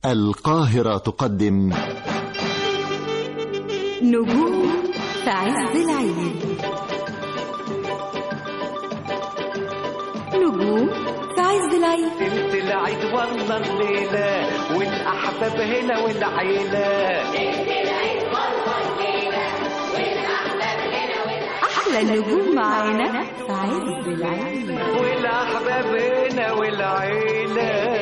القاهرة تقدم نجوم في عز العيد نجوم في عز العيد ليلة العيد والله الليلة والأحباب هنا والعيلة أحلى النجوم معانا في عز العيد والأحباب هنا والعيلة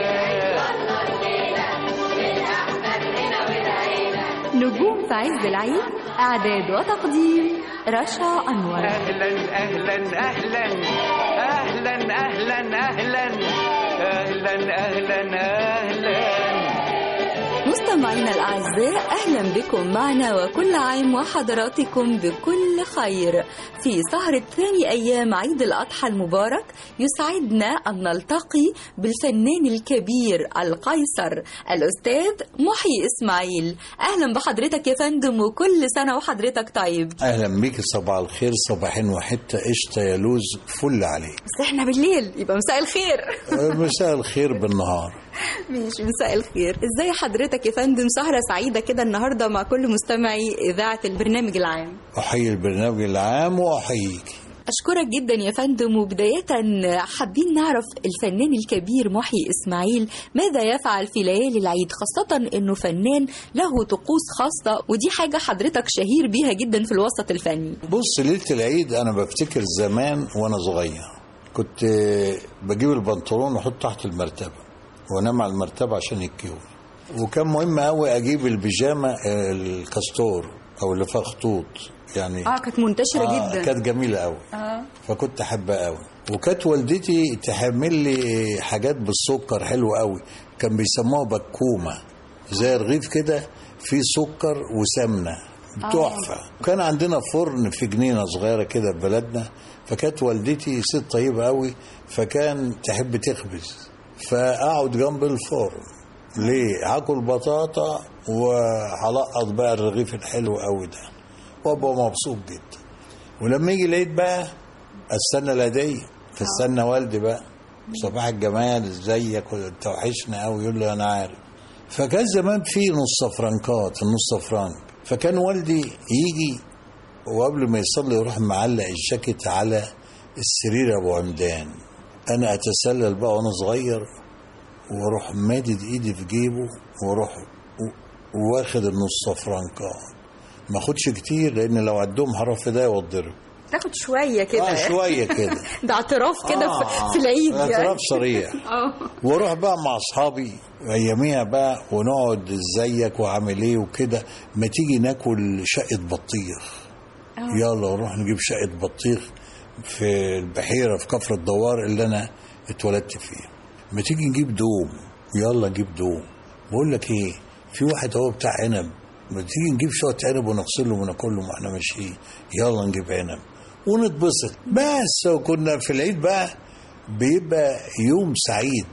نجوم في عز العيد إعداد وتقديم رشا أنور أهلا أهلا أهلا أهلا أهلا أهلا أهلا أهلا أهلا مستمعينا الأعزاء أهلا بكم معنا وكل عام وحضراتكم بكل خير في سهرة ثاني أيام عيد الأضحى المبارك يسعدنا أن نلتقي بالفنان الكبير القيصر الأستاذ محي إسماعيل أهلا بحضرتك يا فندم وكل سنة وحضرتك طيب اهلا بيك صباح الخير صباحين وحته قشطه يا لوز فل عليك بس احنا بالليل يبقى مساء الخير مساء الخير بالنهار ماشي مساء الخير ازاي حضرتك يا فندم سهرة سعيدة كده النهاردة مع كل مستمعي إذاعة البرنامج العام احيي البرنامج العام واحييك أشكرك جدا يا فندم وبداية حابين نعرف الفنان الكبير محيي إسماعيل ماذا يفعل في ليالي العيد خاصة إنه فنان له طقوس خاصة ودي حاجة حضرتك شهير بيها جدا في الوسط الفني بص ليله العيد انا بفتكر زمان وانا صغير كنت بجيب البنطلون واحطه تحت المرتبه وانام على المرتبه عشان يكيوني وكان مهم قوي اجيب البيجامه الكاستور او اللي فيها خطوط يعني اه كانت منتشرة آه، جدا كانت جميله قوي اه فكنت احبها قوي وكانت والدتي تحمل لي حاجات بالسكر حلوه قوي كان بيسموها بكومه زي رغيف كده فيه سكر وسمنه تحفه وكان عندنا فرن في جنينه صغيره كده في بلدنا فكانت والدتي ست طيبه قوي فكان تحب تخبز فاقعد جنب الفرن ليه هاكل بطاطا وهلقط بقى الرغيف الحلو قوي ده وابقى مبسوط جدا ولما يجي العيد بقى استنى الهديه فاستنى والدي بقى صباح الجمال ازيك انت وحشنا قوي يقول لي انا عارف فكان زمان في نص فرنكات النص فرنك فكان والدي يجي وقبل ما يصلي يروح معلق الجاكيت على السرير ابو عمدان انا اتسلل بقى وانا صغير واروح مادد ايدي في جيبه واروح و- واخد النص فرنكات ما اخدش كتير لان لو عدهم حرف ده يوضرب تاخد شوية كده اه شويه كده ده اعتراف كده آه، في- في العيد يعني اعتراف صريح اه واروح بقى مع اصحابي اياميها بقى ونقعد ازيك وعامل ايه وكده ما تيجي ناكل شقه بطيخ يلا نروح نجيب شقه بطيخ في البحيره في كفر الدوار اللي انا اتولدت فيه ما تيجي نجيب دوم يلا نجيب دوم بقول لك ايه في واحد هو بتاع عنب ما تيجي نجيب شويه عنب ونغسلهم وناكلهم واحنا ماشيين يلا نجيب عنب ونتبسط بس وكنا في العيد بقى بيبقى يوم سعيد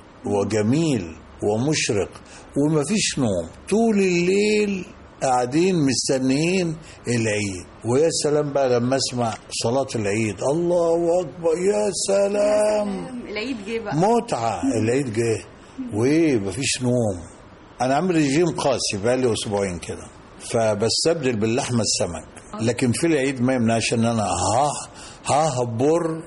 وجميل ومشرق ومفيش نوم طول الليل قاعدين مستنيين العيد ويا سلام بقى لما اسمع صلاة العيد الله أكبر يا سلام العيد جه بقى متعة العيد جه وايه مفيش نوم انا عامل رجيم قاسي بقالي اسبوعين كده فبستبدل باللحمه السمك لكن في العيد ما يمنعش ان انا ها ههبر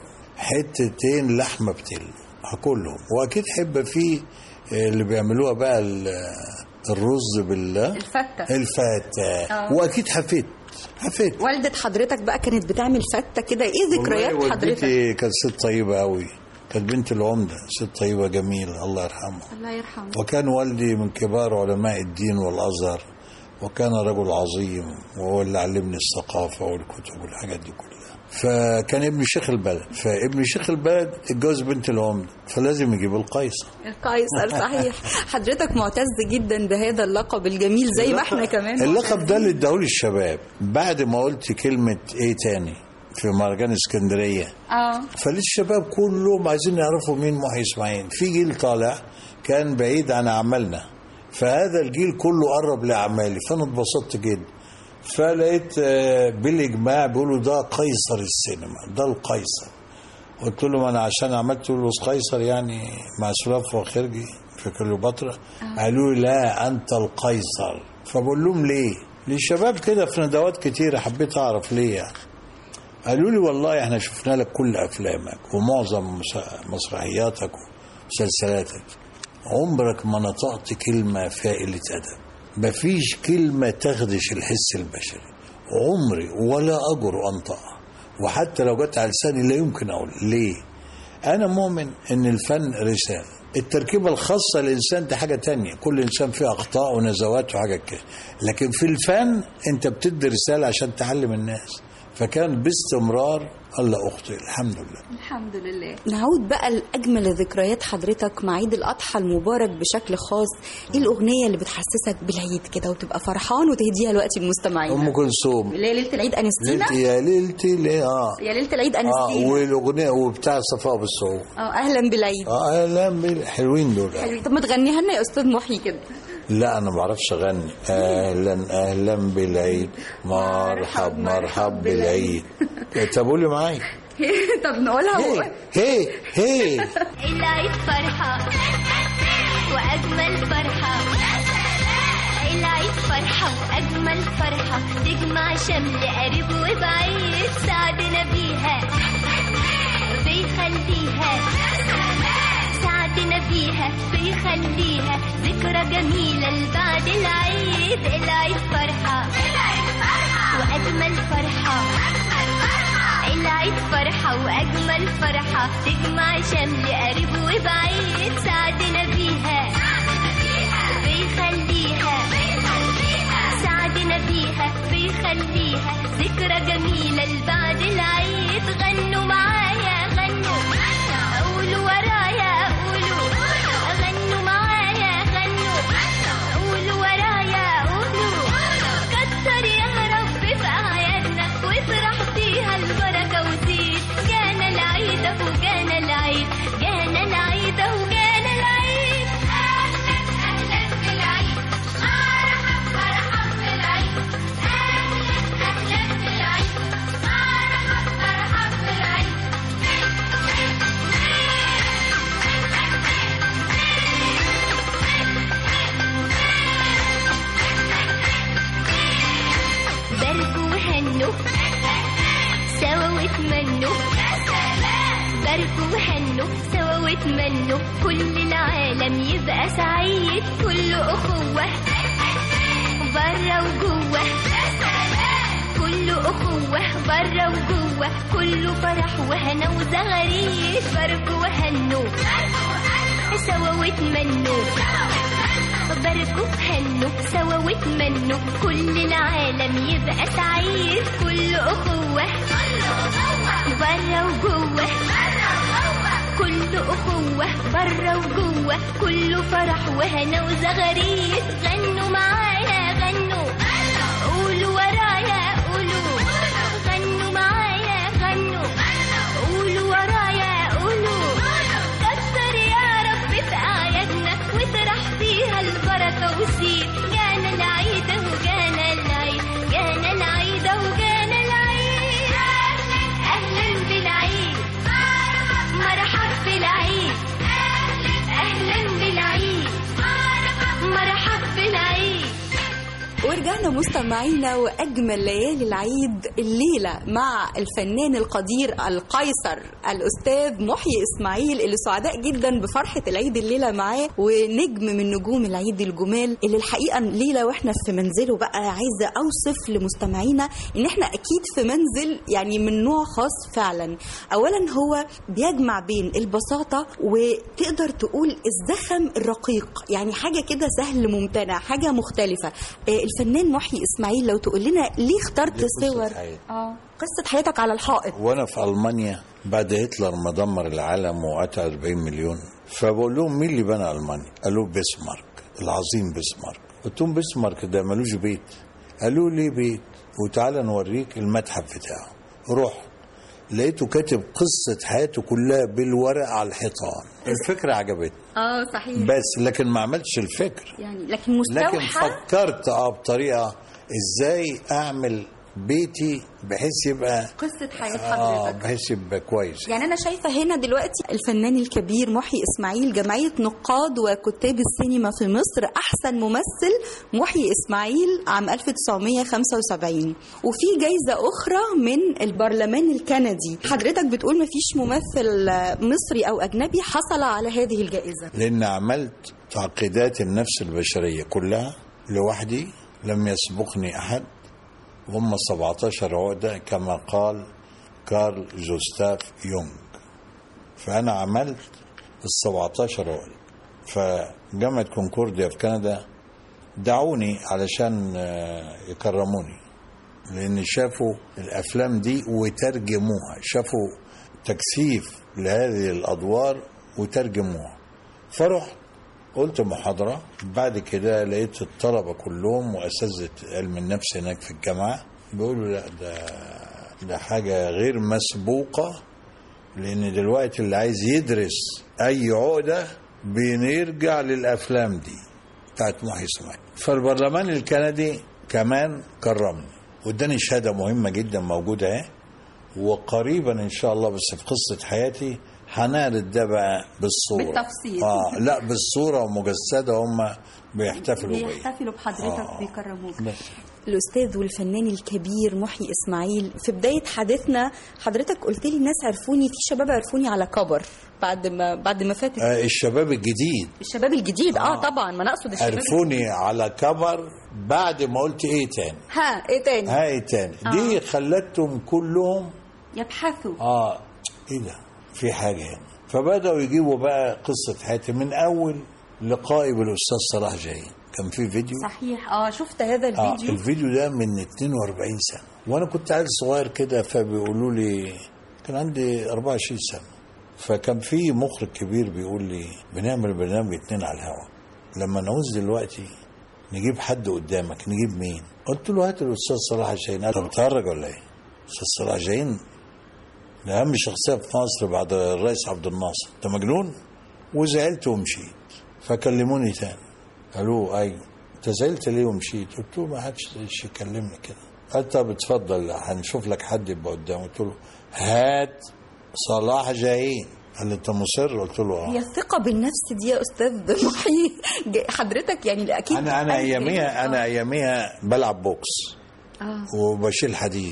حتتين لحمه بتل هاكلهم واكيد حب فيه اللي بيعملوها بقى ال- الرز بال الفتة الفتة آه. واكيد حفيت حفيت والدة حضرتك بقى كانت بتعمل فتة كده ايه ذكريات والله حضرتك والدتي كانت ست طيبه قوي كانت بنت العمده ست طيبه جميله الله يرحمها الله يرحمه وكان والدي من كبار علماء الدين والازهر وكان رجل عظيم وهو اللي علمني الثقافه والكتب والحاجات دي كلها فكان ابن شيخ البلد فابن شيخ البلد اتجوز بنت العمده فلازم يجيب القيصر القيصر صحيح حضرتك معتز جدا بهذا اللقب الجميل زي ما احنا كمان اللقب ده اللي اداهولي الشباب بعد ما قلت كلمه ايه تاني في مهرجان اسكندريه اه فلقيت الشباب كلهم عايزين يعرفوا مين محي اسماعيل في جيل طالع كان بعيد عن اعمالنا فهذا الجيل كله قرب لاعمالي فانا اتبسطت جدا فلقيت آه، بالاجماع بيقولوا ده قيصر السينما ده القيصر قلت له ما انا عشان عملت له قيصر يعني مع سلاف وخرجي في كليوباترا قالوا لي لا انت القيصر فبقول لهم ليه للشباب كده في ندوات كتيرة حبيت اعرف ليه يعني قالوا لي والله احنا شفنا لك كل افلامك ومعظم مس- مسرحياتك ومسلسلاتك عمرك ما نطقت كلمة فيها قلة أدب مفيش كلمة تخدش الحس البشري عمري ولا أجر أنطقها وحتى لو جت على لساني لا يمكن أقول ليه أنا مؤمن إن الفن رسالة التركيبة الخاصة للإنسان دي حاجة تانية كل إنسان فيه أخطاء ونزوات وحاجة كده لكن في الفن أنت بتدي رسالة عشان تعلم الناس فكان باستمرار الله أخطئ الحمد لله الحمد لله نعود بقى لأجمل ذكريات حضرتك مع عيد الأضحى المبارك بشكل خاص إيه الأغنية اللي بتحسسك بالعيد كده وتبقى فرحان وتهديها الوقت المستمعين أم كلثوم اللي هي ليلة العيد أنستينا ليلتي يا ليلتي ليه اه يا ليلة العيد اه أنستينا والاغنيه وبتاع صفاء بالصوت اه أهلا بالعيد اه اهلا بال- حلوين دول حلوين. طب ما تغنيها لنا يا أستاذ محي كده لا انا ما بعرفش اغني اهلا اهلا بالعيد مرحب مرحب بالعيد طب قولي معايا طب نقولها هي هي هي العيد فرحة وأجمل فرحة العيد فرحة وأجمل فرحة تجمع شمل قريب وبعيد سعدنا بيها بيخليها سعدنا بيها بيخليها ذكرى جميلة لبعد العيد العيد فرحة وأجمل فرحة العيد فرحة وأجمل فرحة تجمع شمل قريب وبعيد سعدنا بيها بيخليها سعدنا بيها بيخليها ذكرى جميلة لبعد العيد غنوا معايا غنوا قولوا ورايا قولوا غنوا معايا غنوا قولوا ورايا قولوا كتر يا رب في أعيادنا وافرح فيها البركة وزيد جانا العيد أهو جانا العيد جانا العيد أهو جانا العيد أهلا أهلا بالعيد مرحب مرحب بالعيد أهلا أهلا بالعيد مرحب مرحب بالعيد باركوا وهنوا سوا واتمنوا باركوا وهنوا سوا واتمنوا كل العالم يبقى سعيد كل أخوة برا وجوه كل أخوة برا وجوه كله فرح وهنا وزغاريد باركوا وهنوا سوا واتمنوا باركوا هنوا سوا واتمنوا كل العالم يبقى سعيد كل أخوة برا وجوه كل أخوة برا وجوه كله فرح وهنا وزغاريد غنوا معايا غنوا قولوا ورايا قولوا غنوا معايا غنوا قولوا ورايا قولوا كتر يا رب في أعيادنا واطرح فيها البركة وسيب جانا العيد أهو جانا العيد جانا العيد أهو جانا العيد أهلا بالعيد مرحب بالعيد أهلا بالعيد مرحب بالعيد ورجعنا مستمعينا واجمل ليالي العيد الليله مع الفنان القدير القيصر الاستاذ محيي اسماعيل اللي سعداء جدا بفرحه العيد الليله معاه ونجم من نجوم العيد الجمال اللي الحقيقه ليله واحنا في منزله بقى عايزه اوصف لمستمعينا ان احنا اكيد في منزل يعني من نوع خاص فعلا اولا هو بيجمع بين البساطه وتقدر تقول الزخم الرقيق يعني حاجه كده سهل ممتنع حاجه مختلفه آه، الفنان محيي اسماعيل لو تقول لنا ليه اخترت دي قصة صور حياتي. اه قصه حياتك على الحائط وانا في المانيا بعد هتلر ما دمر العالم وقتل 40 مليون فبقول لهم مين اللي بنى المانيا؟ قالوا بسمارك العظيم بسمارك قلت لهم بسمارك ده ملوش بيت قالوا لي بيت وتعالى نوريك المتحف بتاعه رحت لقيته كاتب قصة حياته كلها بالورق على الحيطان الفكرة عجبتني اه صحيح بس لكن ما عملتش الفكر يعني لكن لكن مستوحى فكرت اه بطريقه ازاي اعمل بيتي بحيث يبقى قصة حياة اه حضرتك بحيث يبقى كويس يعني أنا شايفة هنا دلوقتي الفنان الكبير محيي إسماعيل جمعية نقاد وكتاب السينما في مصر أحسن ممثل محيي إسماعيل عام 1975 وفي جايزة أخرى من البرلمان الكندي حضرتك بتقول مفيش ممثل مصري أو أجنبي حصل على هذه الجائزة لان عملت تعقيدات النفس البشريه كلها لوحدي لم يسبقني احد هم 17 عقده كما قال كارل جوستاف يونغ فانا عملت ال 17 عقده فجامعه كونكورديا في كندا دعوني علشان آه، يكرموني لان شافوا الافلام دي وترجموها شافوا تكثيف لهذه الادوار وترجموها فرحت قلت محاضرة بعد كده لقيت الطلبة كلهم وأساتذة علم النفس هناك في الجامعة بيقولوا لا ده ده حاجة غير مسبوقة لأن دلوقتي اللي عايز يدرس أي عقدة بنرجع للأفلام دي بتاعت محي إسماعيل فالبرلمان الكندي كمان كرمني واداني شهادة مهمة جدا موجودة اهي وقريبا ان شاء الله بس في قصه حياتي هنعرض ده بقى بالصوره بالتفصيل. اه لا بالصوره ومجسده هم بيحتفلوا بيا بيحتفلوا بحضرتك آه. بيكرموك بس. الأستاذ والفنان الكبير محيي إسماعيل في بداية حديثنا حضرتك قلت لي الناس عرفوني في شباب عرفوني على كبر بعد ما بعد ما فاتت آه الشباب الجديد الشباب الجديد اه, طبعا ما انا اقصد الشباب عرفوني على كبر بعد ما قلت ايه تاني ها ايه تاني ها ايه تاني دي خلتهم كلهم يبحثوا اه ايه ده في حاجه هنا فبداوا يجيبوا بقى قصه حياتي من اول لقائي بالاستاذ صلاح جاهين كان في فيديو صحيح اه شفت هذا اه الفيديو الفيديو ده من 42 سنه وانا كنت عيل صغير كده فبيقولوا لي كان عندي 24 سنه فكان في مخرج كبير بيقول لي بنعمل برنامج اتنين على الهوا لما نعوز دلوقتي نجيب حد قدامك نجيب مين قلت له هات الاستاذ صلاح جاهين قال طب بتهرج ولا ايه استاذ صلاح جاهين ده اهم شخصيه في مصر بعد الرئيس عبد الناصر انت مجنون وزعلت ومشيت فكلموني تاني قالوا ايوه انت زعلت ليه ومشيت قلت له ما حدش يكلمني كده قال طب اتفضل هنشوف لك حد يبقى قدام قلت له هات صلاح جايين قال لي انت مصر قلت له هي اه الثقة بالنفس دي يا أستاذ محيي ج- حضرتك يعني أكيد انا انا قلت اياميها إيه؟ انا اياميها بلعب بوكس آه. وبشيل حديد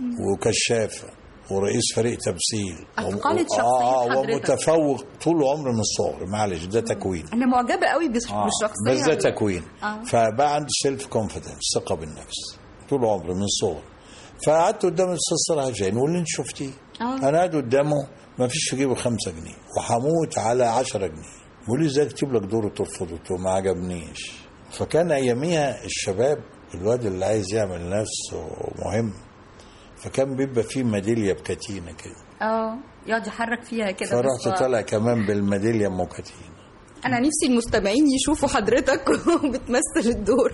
وكشافه ورئيس فريق تمثيل أتقنت و- شخصية آه حضرتك. ومتفوق طول عمري من الصغر معلش ده تكوين أنا معجبة قوي بش- آه، بالشخصية بس ده تكوين آه. فبقى عندي سيلف كونفيدنس ثقه بالنفس طول عمري من الصغر فقعدت قدام الاستاذ صلاح جايين واللي انت شفتيه آه. انا قاعد قدامه ما فيش في جيبه خمسة جنيه وهموت على عشرة جنيه بيقول لي ازاي اكتب لك دور وترفض قلت له ما عجبنيش فكان اياميها الشباب الواد اللي عايز يعمل نفسه مهم فكان بيبقى فيه ميداليه بكتينه كده اه يقعد يحرك فيها كده فرحت بس- طالع كمان بالميداليه ام كتينه انا نفسي المستمعين يشوفوا حضرتك بتمثل الدور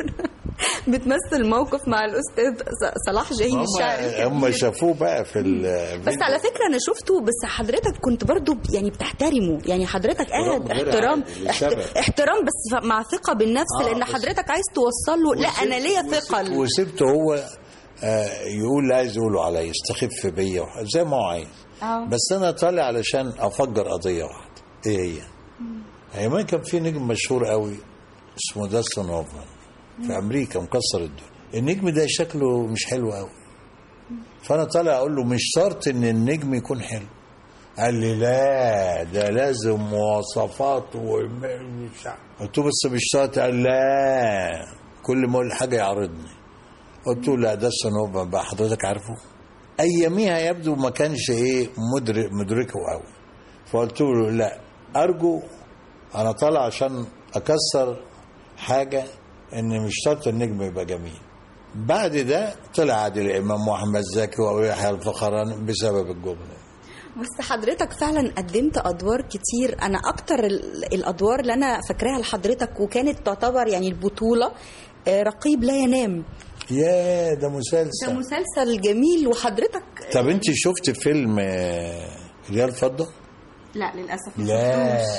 بتمثل موقف مع الاستاذ ص- صلاح جاهين الشاعر هم هم الكبير. شافوه بقى في ال بس على فكره انا شفته بس حضرتك كنت برضو ب- يعني بتحترمه يعني حضرتك قاعد غير احترام عادي، احت... لسبب. احترام بس ف- مع ثقه بالنفس آه، لان بس- حضرتك عايز توصل له لا انا ليا ثقل وسبته هو آه، يقول اللي عايز يقوله عليا يستخف بيا وح- زي ما هو عايز آه. بس انا طالع علشان افجر قضيه واحده ايه هي؟ ايام كان في نجم مشهور قوي اسمه داستون هوفمان في امريكا مكسر الدنيا النجم ده شكله مش حلو قوي فانا طالع اقول له مش شرط ان النجم يكون حلو قال لي لا ده لازم مواصفات ومش عارف. قلت له بس مش شرط قال لا كل ما اقول حاجه يعرضني قلت له لا ده السنوبة بقى حضرتك عارفه اياميها يبدو ما كانش ايه مدرك مدركه قوي فقلت له لا ارجو انا طالع عشان اكسر حاجه ان مش شرط النجم يبقى جميل بعد ده طلع عادل امام واحمد زكي ويحيى الفخراني بسبب الجمله بس حضرتك فعلا قدمت ادوار كتير انا اكتر ال- الادوار اللي انا فاكراها لحضرتك وكانت تعتبر يعني البطوله آه، رقيب لا ينام يا ده ده مسلسل مسلسل جميل وحضرتك طب انت شفت فيلم آه، ريال فضه لا للاسف ما لا شفتوش.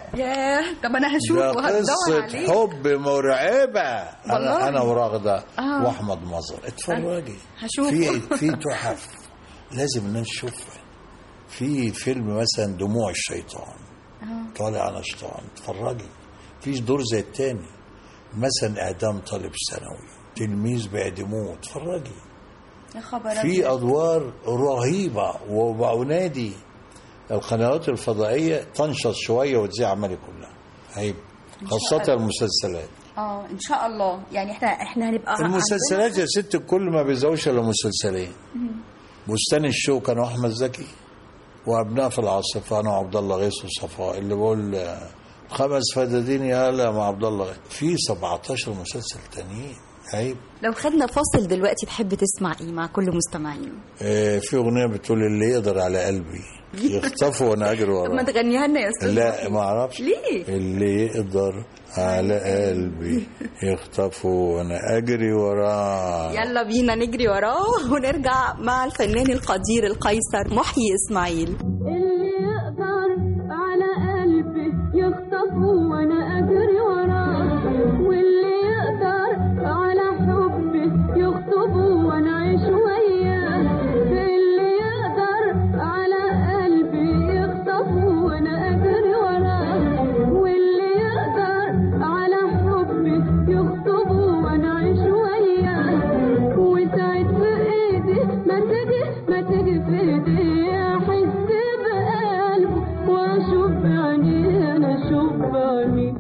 ياه طب انا هشوف ده وهدور قصة عليه حب مرعبة والله. أنا أنا وراغدة آه. وأحمد مظهر اتفرجي هشوفه. في في تحف لازم الناس تشوفها في فيلم مثلا دموع الشيطان طالع على شيطان اتفرجي فيش دور زي التاني مثلا إعدام طالب ثانوي تلميذ بيعدموه اتفرجي يا خبر في أبيض. ادوار رهيبه وبنادي القنوات الفضائيه تنشط شويه وتذيع اعمالي كلها عيب خاصه المسلسلات اه ان شاء الله يعني احنا احنا هنبقى المسلسلات يا ست الكل ما بيزوش الا مسلسلين بستان الشوق كانوا احمد زكي وابناء في العاصفه انا وعبد الله غيث وصفاء اللي بقول آه، خمس فدادين يالا مع عبد الله غيث في 17 مسلسل تانيين عيب لو خدنا فاصل دلوقتي تحب تسمع ايه مع كل مستمعين آه، في اغنيه بتقول اللي يقدر على قلبي يخطفه وانا اجري طب ما وراه تغنيها لنا يا استاذ لا ما اعرفش ليه؟ اللي يقدر على قلبي يخطفه وانا اجري وراه يلا بينا نجري وراه ونرجع مع الفنان القدير القيصر محيي اسماعيل اللي يقدر على قلبي يخطفه وانا اجري وراه واللي يقدر على حبي يخطبه وانا اعيش وياه اللي يقدر على قلبي يخطفه وانا اجري وراه واللي يقدر على حبي يخطبه وانا اعيش وياه وساعد في ايدي ما تجي ما تجي في ايدي احس بقلبه واشوف بعيني انا اشوف بعيني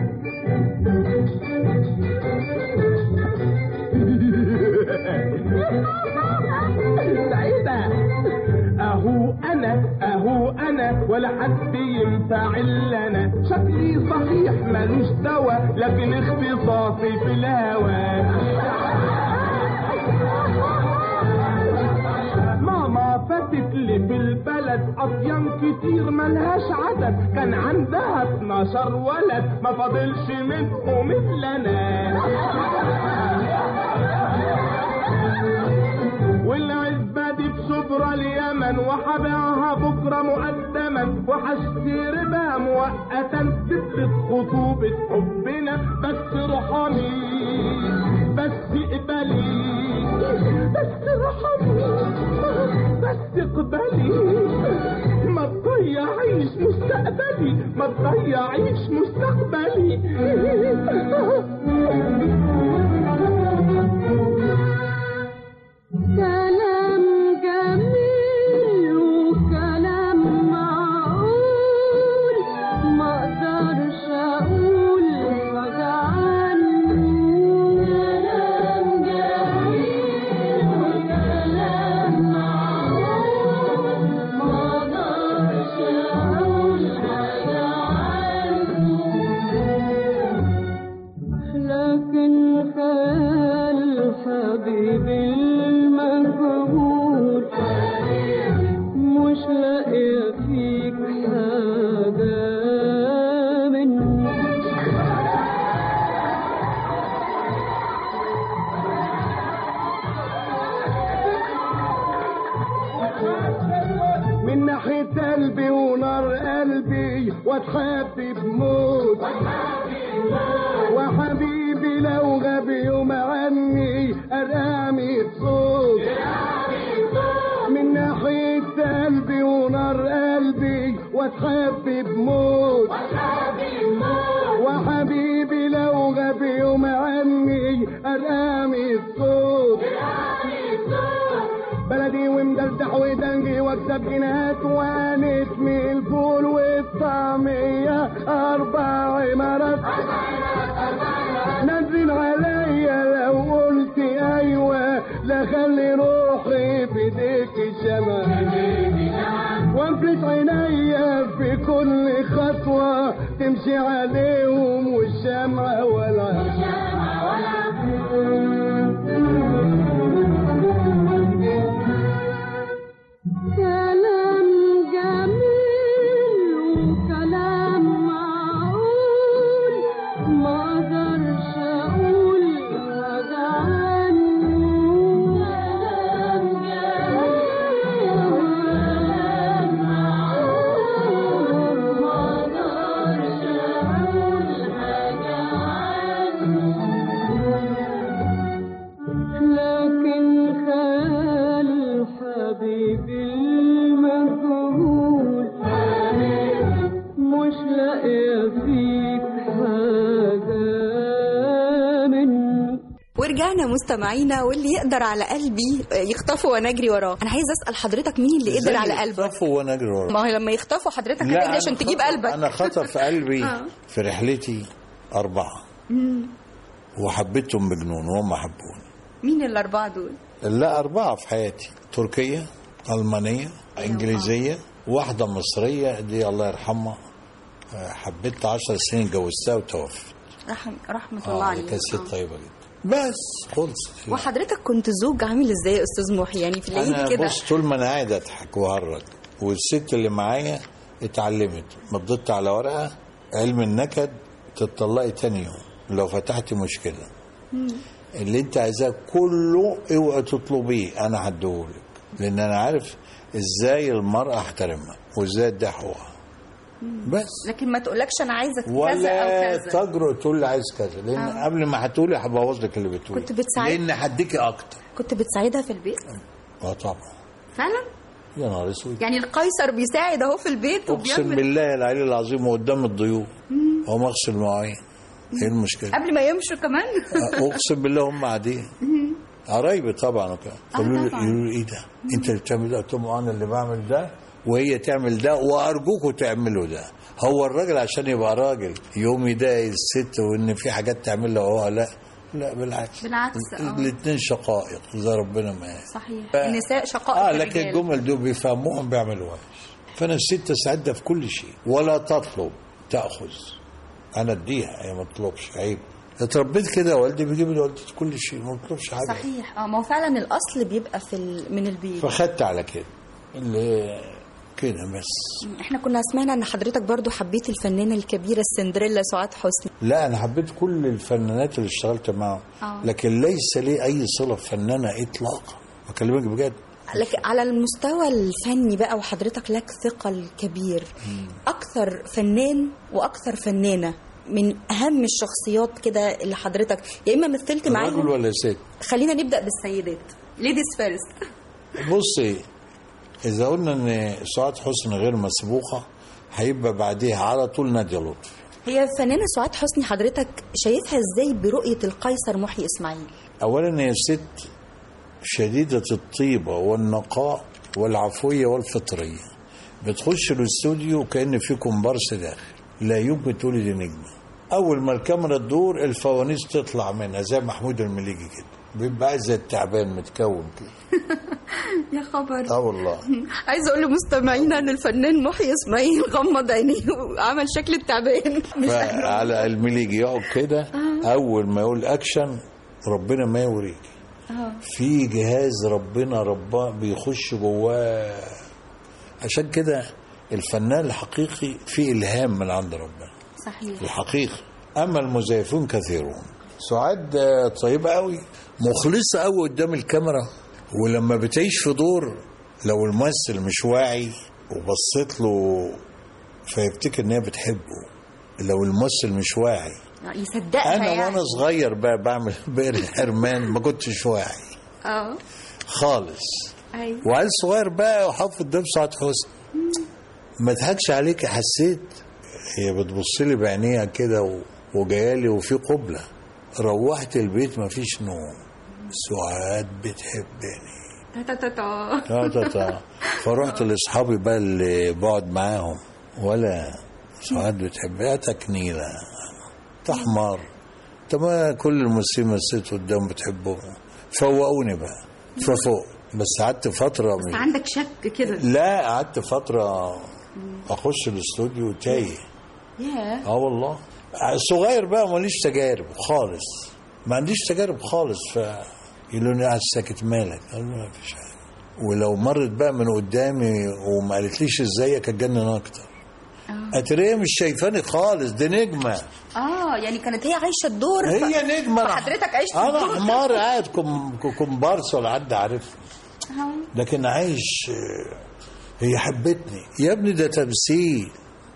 سعيدة اهو انا اهو انا ولا حد ينفع الا انا شكلي صحيح ملوش دوا لكن اختصاصي في الهوى ماما فاتت لي في البلد اطيان كتير ملهاش عدد كان عندها 12 ولد ما فاضلش منهم الا انا والعزبة دي في شبرا اليمن وحبيعها بكرة مقدما وحشتري بها مؤقتا تثبت خطوبة حبنا بس ارحمي بس اقبلي بس ارحمي بس اقبلي ما تضيعيش مستقبلي ما تضيعيش مستقبلي كلام جميل وكلام معقول ما اقدرش اقول حاجة عنه كلام جميل وكلام معقول ما اقدرش اقول حاجة عنه لكن خيال حبيبي المجهول مش لاقي فيك حاجة مني من ناحية قلبي ونار قلبي واتحب بموت وحبيبي لو غاب يوم عني ارامي بصوت من ناحية قلبي ونار قلبي واتحب بموت وحبيبي لو غاب يوم عني ارامي الصوت بلدي ومدلدح ودنجي واكسب جنيهات وانتمي الفول والطعمية اربع عمارات نزل عليا لو قلت ايوه لا خلي روحي في ايديك الشمع وانفلت عينيا في كل خطوة تمشي عليهم والشمعة ولا كلام جميل وكلام معقول ما اقدرش اقول حاجة عنه كلام جميل وكلام معقول ما اقدرش ورجعنا مستمعينا واللي يقدر على قلبي يخطفه وانا اجري وراه انا عايز اسال حضرتك مين اللي قدر على قلبك خطفوا وانا اجري وراه ما هو لما يخطفوا حضرتك لا، هتجري عشان أنا تجيب خطف- قلبك انا خطف قلبي آه. في رحلتي اربعه وحبيتهم بجنون وهم حبوني مين الاربعه دول لا أربعة في حياتي تركية ألمانية إنجليزية واحدة مصرية دي الله يرحمها آه، حبيتها عشر سنين جوزتها وتوفت رحم رحمه الله اه عليه كانت ست آه. طيبة جدا بس خلص وحضرتك كنت زوج عامل ازاي يا استاذ محي يعني في العيد أنا كده بص طول ما أنا قاعد أضحك وأهرج والست اللي معايا اتعلمت مضيت على ورقة علم النكد تطلقي تاني يوم لو فتحتي مشكلة اللي انت عايزاه كله اوعي تطلبيه انا هديهولك لان انا عارف ازاي المرأة احترمها وازاي اديها حقوقها بس لكن ما تقولكش انا عايزه كذا ولا او كذا تجرؤ تقول لي عايز كذا لان آه. قبل ما هتقولي هبوظ لك اللي بتقولي كنت بتساعد- لان هديكي اكتر كنت بتساعدها في البيت اه طبعا فعلا يا نهار اسود يعني القيصر بيساعد اهو في البيت اقسم وبيعمل بالله العلي العظيم وقدام الضيوف هو اغسل مواعين ايه المشكله قبل ما يمشوا كمان اقسم بالله هم قاعدين قرايبي طبعا وكده قالوا لي طبعاً. يقولوا لي ايه ده انت اللي بتعمل ده قلت لهم انا اللي بعمل ده وهي تعمل ده وارجوكوا تعملوا ده هو الراجل عشان يبقى راجل يوم يضايق الست وان في حاجات تعملها وهو لا لا بالعكس بالعكس، آه. الاثنين شقائق زي ربنا ما قال صحيح ف- النساء شقائق اه الرجال. لكن الجمل دول بيفهموهم بيعملوهاش فانا الست سعدها في كل شيء ولا تطلب تاخذ انا اديها هي ما تطلبش عيب اتربيت كده والدي بيجيب لوالدتي كل شيء ما بطلبش حاجه صحيح اه ما هو فعلا الاصل بيبقى في ال... من البيت فخدت على كده اللي كده بس احنا كنا سمعنا ان حضرتك برضو حبيت الفنانه الكبيره السندريلا سعاد حسني لا انا حبيت كل الفنانات اللي اشتغلت معاهم آه. لكن ليس لي اي صله بفنانه اطلاقا بكلمك بجد لكن على المستوى الفني بقى وحضرتك لك ثقل كبير اكثر فنان واكثر فنانه من اهم الشخصيات كده اللي حضرتك يا اما مثلت راجل معاهم ولا ست خلينا نبدا بالسيدات ليديز فيرست بصي اذا قلنا ان سعاد حسني غير مسبوقه هيبقى بعديها على طول ناديه لطفي هي الفنانه سعاد حسني حضرتك شايفها ازاي برؤيه القيصر محيي اسماعيل اولا هي ست شديده الطيبه والنقاء والعفويه والفطريه بتخش الاستوديو كان في كومبارس داخل لا يمكن تقولي دي نجمه اول ما الكاميرا تدور الفوانيس تطلع منها زي محمود المليجي كده بيبقى عايز زي التعبان متكون كده يا خبر اه والله عايز اقول لمستمعينا ان الفنان محيي اسماعيل غمض عينيه وعمل شكل التعبان مش فعلى المليجي يقعد كده اول ما يقول اكشن ربنا ما يوريكي في جهاز ربنا رباه بيخش جواه عشان كده الفنان الحقيقي في الهام من عند ربنا صحيح الحقيقي اما المزيفون كثيرون سعاد آه، طيبه قوي مخلصه قوي قدام الكاميرا ولما بتعيش في دور لو الممثل مش واعي وبصيت له فيفتكر ان هي بتحبه لو الممثل مش واعي يصدقها انا يعني. وانا صغير بقى بعمل بئر حرمان ما كنتش واعي اه خالص ايوه وعيل صغير بقى وحافظ قدام سعاد حسني ما اضحكش عليك حسيت هي بتبص لي بعينيها كده و- وجايالي وفي قبله روحت البيت ما فيش نوم سعاد بتحبني تا تا تا تا. تا تا تا فرحت لاصحابي بقى اللي بقعد معاهم ولا سعاد بتحبني يا تكنيله تحمر طب ما كل الممثلين مثلت قدام بتحبهم فوقوني بقى ففوق بس قعدت فتره بس مش عندك شك كده لا قعدت فترة أخش الاستوديو تايه ياه اه والله صغير بقى ماليش تجارب خالص ما عنديش تجارب خالص ف يقولوا لي قاعد ساكت مالك قال له ما فيش حاجه ولو مرت بقى من قدامي وما قالتليش ازيك اتجنن اكتر اتريه مش شايفاني خالص دي نجمه اه يعني كانت هي عايشه الدور ف- هي نجمه أنا- فحضرتك عشت انا الدور. حمار قاعد كم كومبارس ولا حد عارفني آه. لكن عايش آه، هي حبتني يا ابني ده تمثيل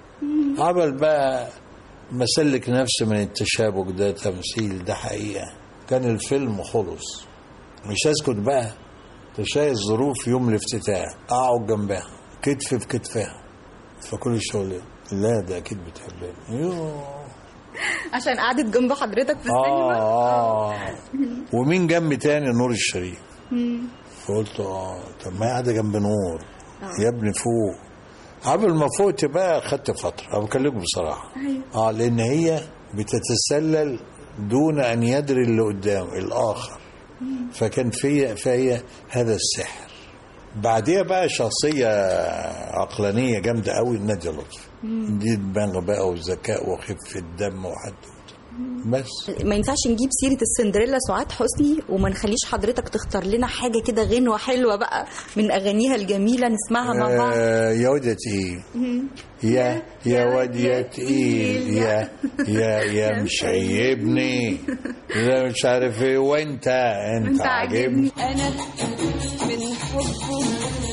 عمل بقى مسلك نفسه من التشابك ده تمثيل ده حقيقة كان الفيلم خلص مش اسكت بقى تشاهد الظروف يوم الافتتاح اقعد جنبها كتف في كتفها فكل الشغل لا ده اكيد بتحبني يوه عشان قعدت جنب حضرتك في اه السينما اه ومين جنب تاني نور الشريف فقلت اه طب ما هي قاعده جنب نور يا ابني فوق قبل ما فوقت بقى خدت فتره انا بكلمك بصراحه اه لان هي بتتسلل دون ان يدري اللي قدامه الاخر فكان في فهي هذا السحر بعديها بقى شخصية عقلانية جامدة قوي نادية لطفي دي دماغ بقى وذكاء وخفة الدم وحد بس ما ينفعش نجيب سيرة السندريلا سعاد حسني وما نخليش حضرتك تختار لنا حاجة كده غنوة حلوة بقى من أغانيها الجميلة نسمعها مع بعض آه يا واد يا تقيل يا يا واد يا تقيل يا يا يا مش عيبني يا مش عارف ايه وانت انت أنت عاجبني انا من حبه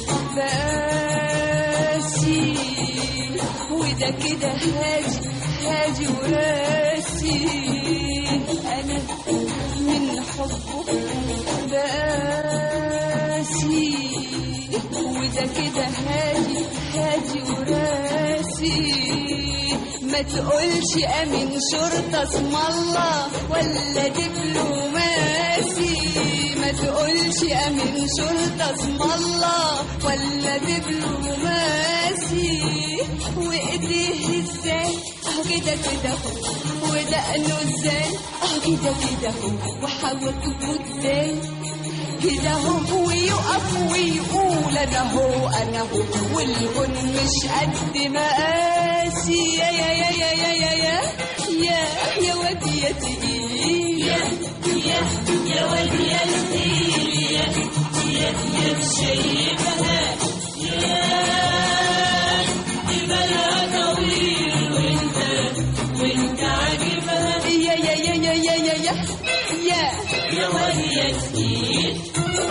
بقاسي وده كده هاجي هاجي وراسي انا من حبه بقاسي وده كده هاجي هاجي وراسي ما تقولش امين شرطة اسم الله ولا دبلوماسي ما تقولش امين شرطة اسم الله ولا دبلوماسي وايديه ازاي اهو كده كده اهو ودقنه ازاي اهو كده كده اهو وحواجبه ازاي كده هو ويقف ويقول انا هو انا هو والغن مش قد مقاسي يا يا يا يا يا يا يا يا يا ودي يا تقيل يا يا يا ودي يا تقيل يا يا يا شايفها يا جبلها طويل وانت وانت عاجبها يا يا يا يا يا يا يا يا يا ودي يا تقيل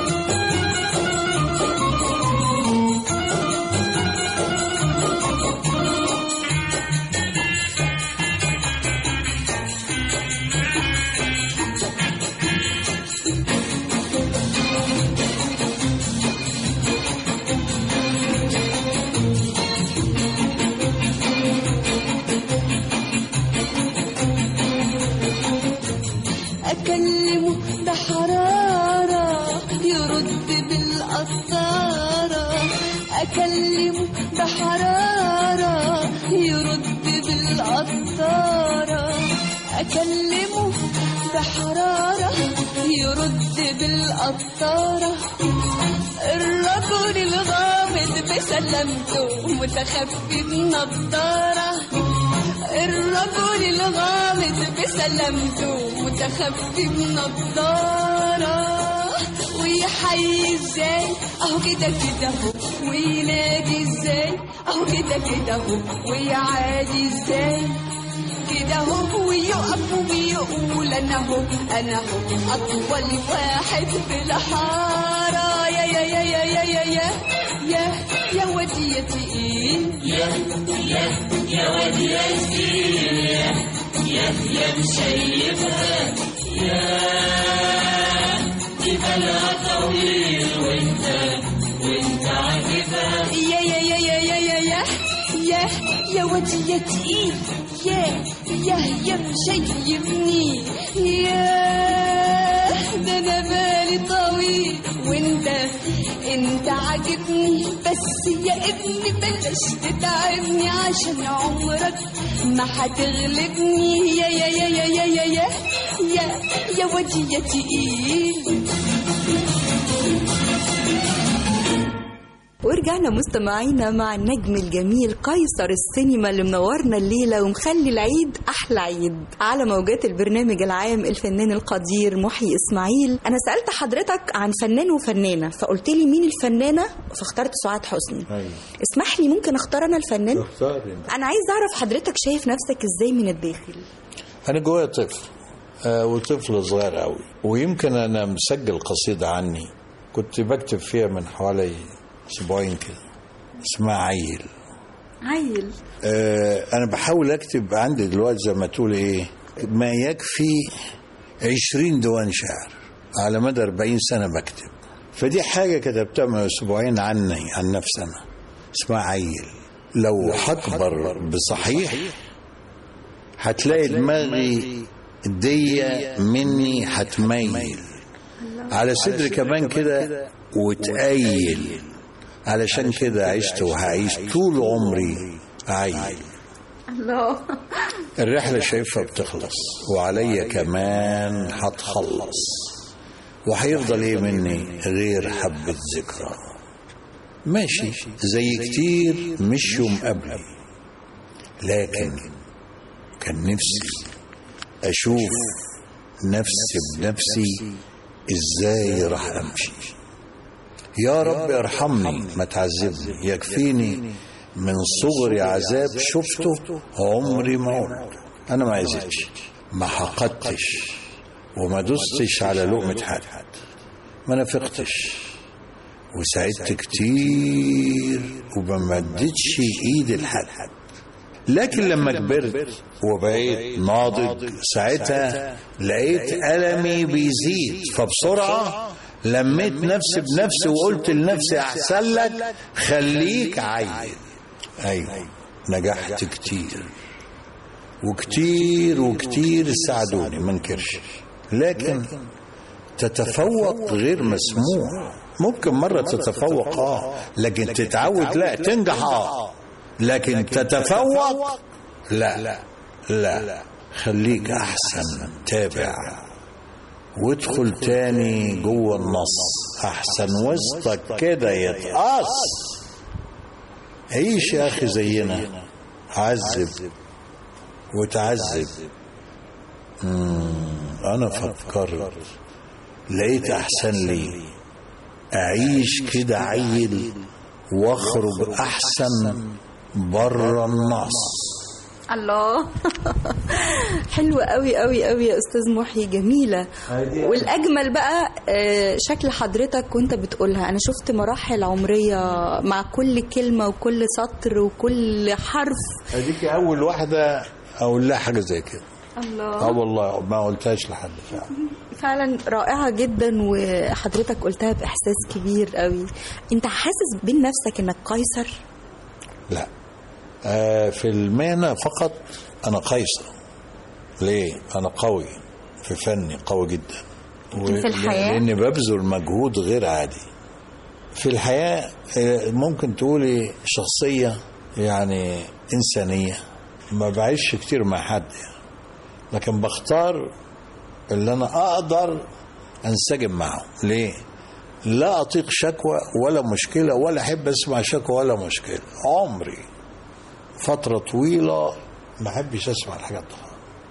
أكلمه بحرارة يرد بالقطارة أكلمه بحرارة يرد بالقطارة أكلمه بحرارة يرد بالقطارة الرجل الغامض بسلامته متخفي بنضارة الرجل الغامض بسلامته متخفي بنضارة ويحيي ازاي اهو كده كده اهو وينادي ازاي اهو كده كده اهو ويعادي ازاي كده هو ويقف ويقول انا هو انا هو اطول واحد في الحاره يا يا يا يا يا يا يا يا يا ودي يا تقيل يا يا يا ودي يا تقيل يا يا يا مشيبها يا جبلها طويل وانت وانت عاجبها يا يا يا يا يا يا يا يا يا ودي يا تقيل يا يا يا مشيبني يا ده انا بالي طويل وانت انت عاجبني بس يا ابني بلاش تتعبني عشان عمرك ما هتغلبني يا يا يا يا يا يا يا يا يا ودي يا تقيل ورجعنا مستمعينا مع النجم الجميل قيصر السينما اللي منورنا الليله ومخلي العيد احلى عيد على موجات البرنامج العام الفنان القدير محي اسماعيل انا سالت حضرتك عن فنان وفنانه فقلت لي مين الفنانه فاخترت سعاد حسني أيوة. اسمح لي ممكن اختار انا الفنان اختار انت. انا عايز اعرف حضرتك شايف نفسك ازاي من الداخل انا جوايا طفل آه وطفل صغير قوي ويمكن انا مسجل قصيده عني كنت بكتب فيها من حوالي اسبوعين كده اسمها عيل عيل آه انا بحاول اكتب عندي دلوقتي زي ما تقول ايه ما يكفي عشرين ديوان شعر على مدى 40 سنه بكتب فدي حاجه كتبتها من اسبوعين عني عن نفسي انا اسمها عيل لو هكبر بصحيح هتلاقي دماغي دي مني هتميل على صدري كمان كده وتقيل علشان كده عشت وهعيش طول عمري عيل الله الرحلة شايفها بتخلص وعليا كمان هتخلص وهيفضل ايه مني غير حبة ذكرى ماشي زي كتير مشيوا قبلي لكن كان نفسي اشوف نفسي بنفسي ازاي راح امشي يا رب ارحمني ما تعذبني يكفيني من صغري عذاب شفته عمري ما قلت انا ما عزتش ما حقدتش وما دستش على لقمة حد ما نفقتش وساعدت كتير وما مدتش ايدي لحد لكن لما كبرت وبقيت ناضج ساعتها لقيت ألمي بيزيد فبسرعة لميت نفسي بنفسي وقلت لنفسي أحسن لك خليك عيل أيوة نجحت كتير وكتير وكتير ساعدوني ما انكرش لكن تتفوق غير مسموح ممكن مرة تتفوق اه لكن تتعود لا تنجح اه لكن تتفوق لا لا خليك احسن تابع وادخل تاني جوه النص احسن وسطك كده يتقص عيش يا اخي زينا عذب وتعذب مم، انا فكرت لقيت احسن لي اعيش كده عيل واخرج احسن بره النص الله حلوة قوي قوي قوي يا استاذ محي جميلة والاجمل بقى آه، شكل حضرتك وانت بتقولها انا شفت مراحل عمرية مع كل كلمة وكل سطر وكل حرف اديك اول واحده اقول لها حاجه زي كده اه الله والله ما قلتهاش لحد فعلا فعلا رائعة جدا وحضرتك قلتها بإحساس كبير قوي انت حاسس بين نفسك انك قيصر لا آه في المهنه فقط انا قيصر ليه انا قوي في فني قوي جدا لكن في الحياة؟ لاني ببذل مجهود غير عادي في الحياه آه، ممكن تقولي شخصيه يعني انسانيه ما بعيش كتير مع حد يعني. لكن بختار اللي انا اقدر انسجم معه ليه لا اطيق شكوى ولا مشكله ولا احب اسمع شكوى ولا مشكله عمري فتره طويله ما احبش اسمع الحاجات دي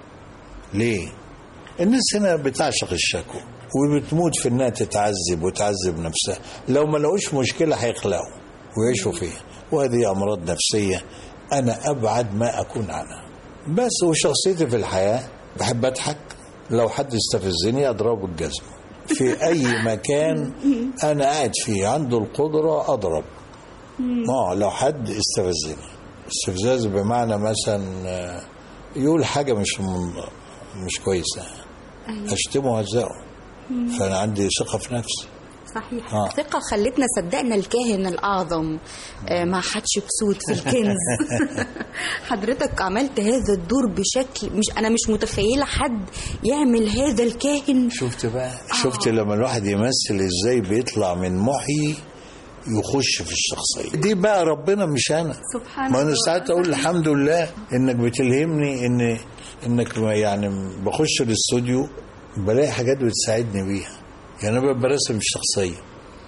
ليه الناس هنا بتعشق الشكوى وبتموت في انها تتعذب وتعذب نفسها لو ما لقوش مشكله هيخلقوا ويعيشوا فيها وهذه امراض نفسيه انا ابعد ما اكون عنها بس وشخصيتي في الحياه بحب اضحك لو حد استفزني اضربه بالجزمه في اي مكان انا قاعد فيه عنده القدره اضرب اه لو حد استفزني استفزاز بمعنى مثلا آه، يقول حاجه مش من مش كويسه اشتمه وهزقه فانا عندي ثقه في نفسي صحيح آه. الثقة خلتنا صدقنا الكاهن الأعظم آه، مع حتشبسوت في الكنز حضرتك عملت هذا الدور بشكل مش أنا مش متخيلة حد يعمل هذا الكاهن شفت بقى شفت لما الواحد يمثل ازاي بيطلع من محي يخش في الشخصيه دي بقى ربنا مش انا سبحان ما انا الله. ساعات اقول الحمد لله انك بتلهمني ان انك يعني بخش الاستوديو بلاقي حاجات بتساعدني بيها يعني انا ببقى برسم الشخصيه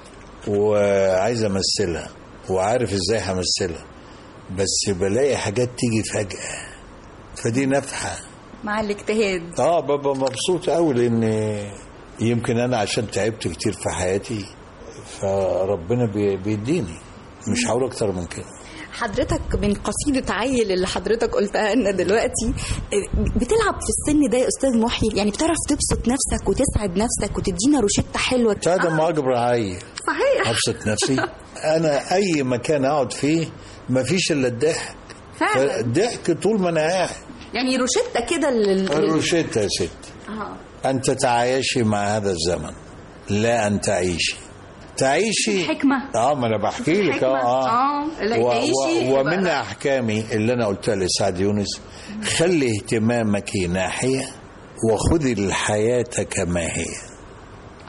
وعايز امثلها وعارف ازاي همثلها بس بلاقي حاجات تيجي فجاه فدي نفحه مع الاجتهاد اه ببقى مبسوط قوي لان يمكن انا عشان تعبت كتير في حياتي فربنا بي- بيديني مش هقول اكتر من كده حضرتك من قصيدة عيل اللي حضرتك قلتها لنا دلوقتي آه، بتلعب في السن ده يا أستاذ محي يعني بتعرف تبسط نفسك وتسعد نفسك وتدينا روشتة حلوة هذا ما اكبر عيل صحيح ابسط نفسي انا اي مكان اقعد فيه ما فيش الا الضحك فعلا الضحك طول ما انا قاعد يعني روشتة كده لل... لل- الروشته يا ست آه. ان تتعايشي مع هذا الزمن لا ان تعيشي تعيشي حكمة. اه ما انا بحكي لك حكمة. اه آه. لا، و- تعيشي و- ومن يبقى- احكامي اللي انا قلتها لسعد يونس خلي اهتمامك ناحيه وخذي الحياه كما هي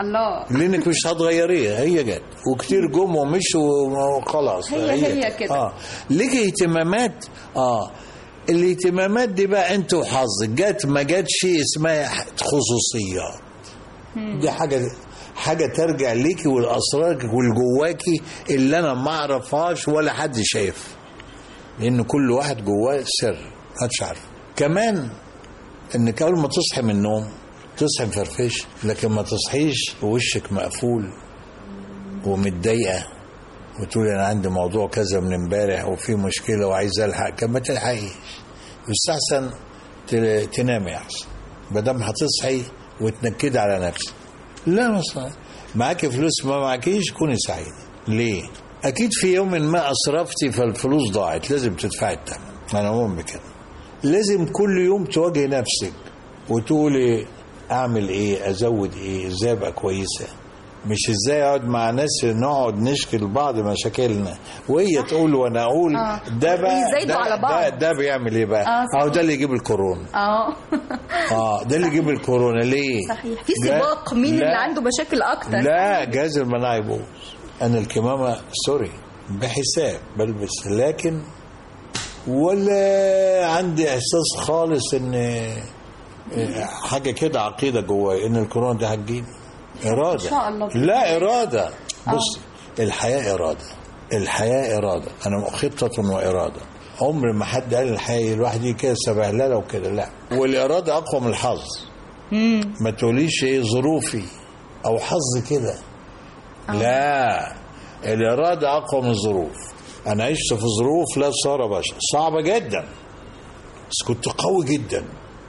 الله لانك مش هتغيريها هي جت وكتير جم ومشوا وخلاص هي- هي كده. اه ليك اهتمامات اه الاهتمامات دي بقى انت وحظك جت ما جاتش اسمها خصوصيات دي حاجه حاجه ترجع ليكي والاسرارك والجواكي اللي انا ما اعرفهاش ولا حد شايف لان كل واحد جواه سر محدش عارف كمان انك اول ما تصحي من النوم تصحي مفرفش لكن ما تصحيش ووشك مقفول ومتضايقه وتقولي انا عندي موضوع كذا من امبارح وفي مشكله وعايز الحق كان ما تلحقيش يستحسن ت- تنامي احسن ما دام هتصحي وتنكدي على نفسك لا مثلا معاكي فلوس ما معكيش كوني سعيده ليه؟ اكيد في يوم ما اسرفتي فالفلوس ضاعت لازم تدفعي الثمن انا مؤمن بكده لازم كل يوم تواجهي نفسك وتقولي اعمل ايه ازود ايه ازاي ابقى كويسه مش ازاي اقعد مع ناس نقعد نشكي لبعض مشاكلنا وهي تقول وانا اقول آه. ده بقى يزايدوا ده, على بعض. ده, ده بيعمل ايه بقى؟ آه، صحيح. اهو ده اللي يجيب الكورونا اه اه ده اللي يجيب الكورونا ليه؟ صحيح في لا- سباق مين لا. اللي عنده مشاكل اكتر لا جهاز المناعة يبوظ انا الكمامة سوري بحساب بلبس لكن ولا عندي احساس خالص ان حاجة كده عقيدة جواي ان الكورونا ده هتجيب إرادة إن شاء الله. لا إرادة بص الحياة إرادة الحياة إرادة أنا خطة وإرادة عمر ما حد قال الحياة الواحد يجي كده سبهلله وكده لا والإرادة أقوى من الحظ ما تقوليش ايه ظروفي او حظ كده لا الاراده اقوى من الظروف انا عشت في ظروف لا تصار بشر صعبه جدا بس كنت قوي جدا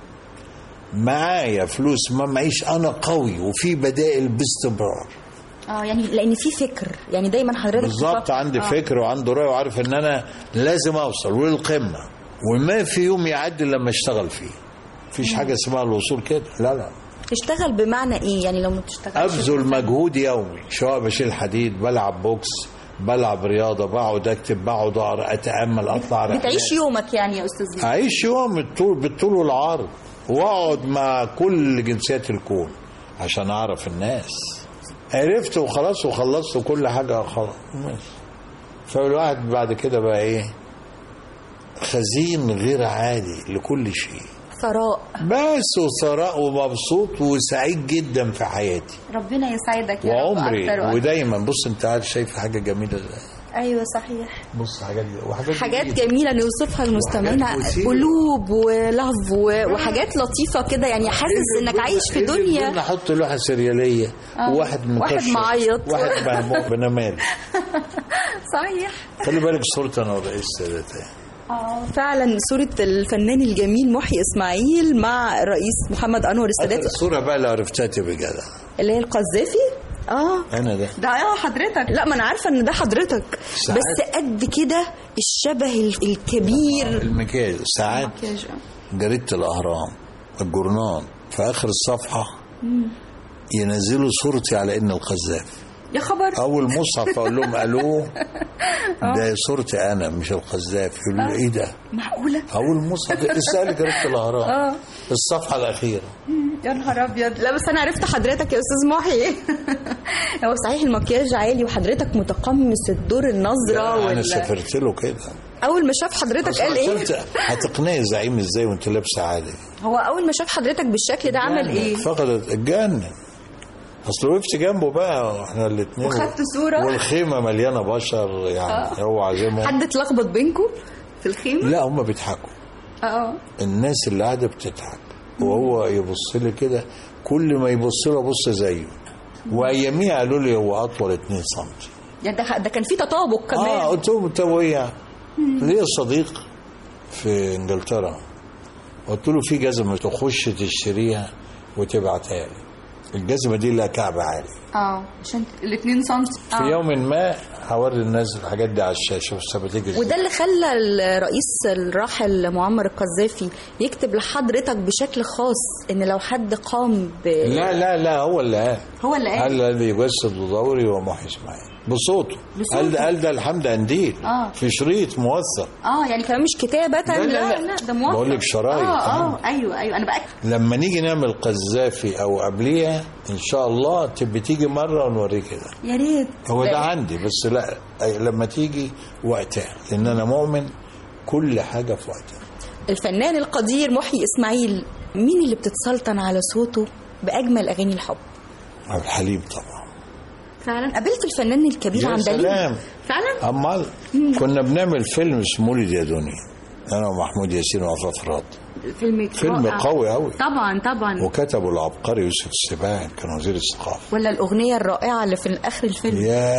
معايا فلوس ما معيش انا قوي وفي بدائل باستمرار اه يعني لان في فكر يعني دايما حضرتك بالظبط بتفكر- عندي آه. فكر وعندي رأي وعارف ان انا لازم اوصل وللقمه وما في يوم يعدي لما اشتغل فيه مفيش حاجه اسمها الوصول كده لا لا تشتغل بمعنى ايه يعني لو ما بتشتغلش ابذل مجهود يومي سواء بشيل حديد بلعب بوكس بلعب رياضه بقعد اكتب بقعد اقرا اتامل اطلع رحلات. بتعيش يومك يعني يا استاذ ميدو. اعيش يوم بالطول بالطول والعرض واقعد مع كل جنسيات الكون عشان اعرف الناس عرفت وخلاص وخلصت كل حاجه خلاص ماشي فالواحد بعد كده بقى ايه خزين غير عادي لكل شيء ثراء بس وثراء ومبسوط وسعيد جدا في حياتي ربنا يسعدك يا رب وعمري اكتر واكتر ودايما بص انت عارف شايف حاجه جميله ازاي ايوه صحيح بص حاجات وحاجات حاجات جميلة. جميله نوصفها لمستمعينا وحاجات مثيرة. قلوب ولهف و- وحاجات لطيفه كده يعني حاسس انك عايش في دنيا نحط لوحه سرياليه وواحد واحد مكشر معيط. واحد مهموم بنمال صحيح خلي بالك صورتي انا ورئيس السادات اه فعلا صوره الفنان الجميل محيي اسماعيل مع الرئيس محمد انور السادات الصوره بقى اللي عرفتها تبقى جدع اللي هي القذافي اه انا ده ده اه حضرتك لا ما انا عارفه ان ده حضرتك ساعات. بس قد كده الشبه ال- الكبير المكياج ساعات مكياج، آه. جريده الاهرام الجورنال في اخر الصفحه ينزلوا صورتي على ان القذافي يا خبر اول مصحف اقول لهم الو ده صورتي انا مش القذافي يقولوا لي ايه ده معقوله اول مصحف اسالي جريده الاهرام الصفحه الاخيره يا نهار ابيض لا بس انا عرفت حضرتك يا استاذ محي هو صحيح المكياج عالي وحضرتك متقمص الدور النظره انا وال... سافرت له كده اول ما شاف حضرتك قال ايه قلت هتقنعي الزعيم ازاي وانت لابسه عادي هو اول ما شاف حضرتك بالشكل ده عمل ايه فقدت اتجنن اصل وقفت جنبه بقى احنا الاثنين وخدت صورة؟ والخيمه مليانه بشر يعني هو عازمهم حد اتلخبط بينكم في الخيمه لا هم بيضحكوا اه الناس اللي قاعده بتضحك وهو يبص لي كده كل ما يبص له ابص زيه واياميها قالوا لي هو اطول 2 سم يعني ده ده كان في تطابق كمان اه قلت لهم طب وايه يعني؟ ليا صديق في انجلترا قلت له في جزمه تخش تشتريها وتبعتها لي الجزمه دي لها كعب عالي اه عشان الاثنين سم في يوم ما هوري الناس الحاجات دي على الشاشه بس بتيجي وده اللي خلى الرئيس الراحل معمر القذافي يكتب لحضرتك بشكل خاص ان لو حد قام ب لا لا لا هو اللي قال هو اللي قال قال الذي يجسد دوري ومحي اسماعيل بصوته بصوته. قال ده قال ده الحمد قنديل آه. في شريط موثق اه يعني كمان مش كتابة لا لا. لا, ده موثق بقول لك شرايط. اه آه. اه ايوه ايوه انا بأكد لما نيجي نعمل قذافي او قبليها ان شاء الله تبقى تيجي مره ونوريك كده يا ريت هو ده عندي بس لا أي- لما تيجي وقتها لان انا مؤمن كل حاجه في وقتها الفنان القدير محيي اسماعيل مين اللي بتتسلطن على صوته باجمل اغاني الحب عبد الحليم طبعا فعلا قابلت الفنان الكبير يا عندليب سلام فعلا امال كنا بنعمل فيلم اسمه مولد يا دنيا انا ومحمود ياسين وعفاف راضي فيلم فيلم رائع. قوي قوي طبعا طبعا وكتبه العبقري يوسف السباعي كان وزير الثقافه ولا الاغنيه الرائعه اللي في اخر الفيلم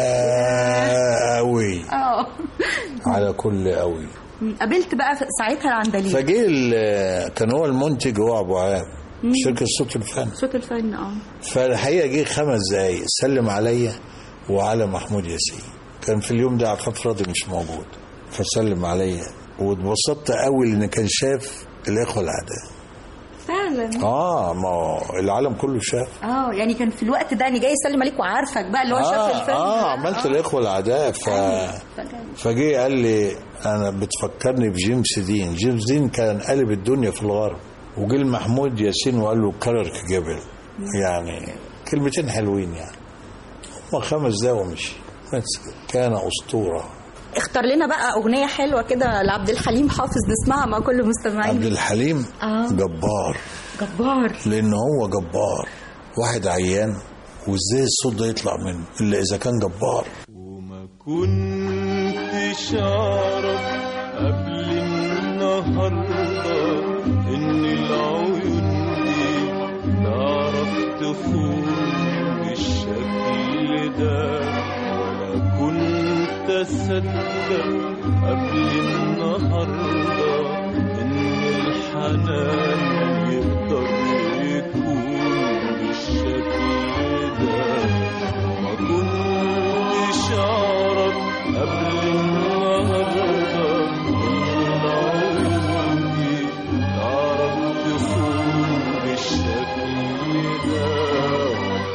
يا قوي اه على كل قوي قابلت بقى في- ساعتها العندليب فجه ال- كان هو المنتج هو ابو عام شركه صوت الفن صوت الفن اه فالحقيقه جه خمس دقايق سلم عليا وعلى محمود ياسين كان في اليوم ده عفاف راضي مش موجود فسلم عليا واتبسطت قوي لان كان شاف الاخوه الاعداء فعلا اه ما هو العالم كله شاف اه يعني كان في الوقت ده انا جاي اسلم عليك وعارفك بقى اللي هو شاف اه, الفيلم آه ده. عملت الاخوه الاعداء ف فكان- فجه قال لي انا بتفكرني بجيمس دين جيمس دين كان قلب الدنيا في الغرب وجه محمود ياسين وقال له كررك جبل يعني كلمتين حلوين يعني هم خمس دقايق ومشي بس كده. كان اسطوره اختار لنا بقى اغنيه حلوه كده لعبد الحليم حافظ نسمعها مع كل عبد مستمعين الحليم آه. جبار جبار لان هو جبار واحد عيان وازاي الصوت ده يطلع منه الا اذا كان جبار وما كنتش اعرف قبل النهارده ان العيون دي تعرف تخون بالشكل ده ولا كنت اصدق قبل النهارده ان الحنان يقدر يكون بالشكل ده ما كنتش اعرف قبل النهارده ان العيون دي تعرف تخون بالشكل ده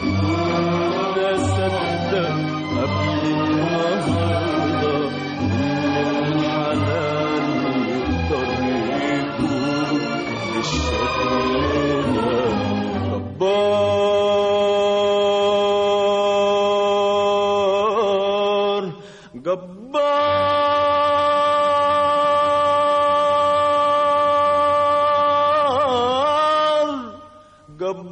كنت اصدق قبل النهارده ان الحنان يقدر يكون بالشكل ده جبار جبار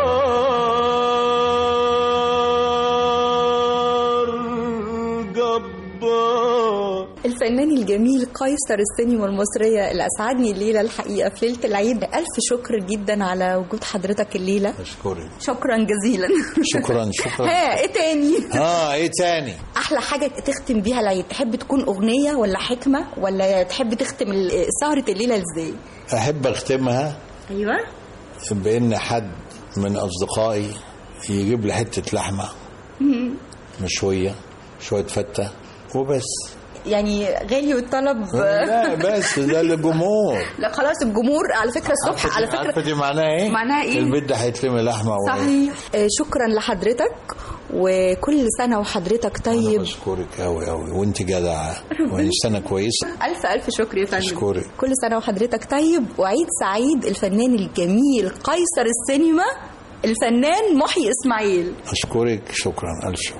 جبار جبار الفنان الجميل قيصر السينما المصرية اللي أسعدني الليلة الحقيقة في ليلة العيد ألف شكر جدا على وجود حضرتك الليلة اشكرك شكرا جزيلا شكرا شكرا ها ايه تاني اه ايه تاني احلى حاجه تختم بيها العيد تحب تكون اغنيه ولا حكمه ولا تحب تختم ال- سهره الليله ازاي احب اختمها ايوه بان حد من اصدقائي يجيب لي حته لحمه مشويه شويه فته وبس يعني غالي والطلب لا بس ده للجمهور لا خلاص الجمهور على فكره الصبح على عارفه فكره دي معناها ايه؟ معناها إيه؟ البيت ده هيتلمي لحمه و- صحيح آه، شكرا لحضرتك وكل سنه وحضرتك انا طيب بشكرك قوي قوي وانت جدعه وانسانه كويسه ألف ألف شكر يا فندم أشكرك. كل سنة وحضرتك طيب وعيد سعيد الفنان الجميل قيصر السينما الفنان محي إسماعيل اشكرك شكرا الف شكر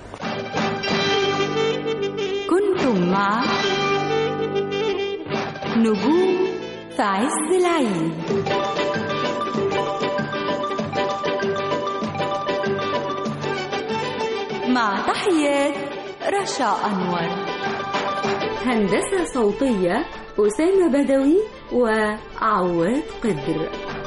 كنتم مع نجوم في عز العيد مع تحيات رشا أنور هندسة صوتية أسامة بدوي وعواد قدر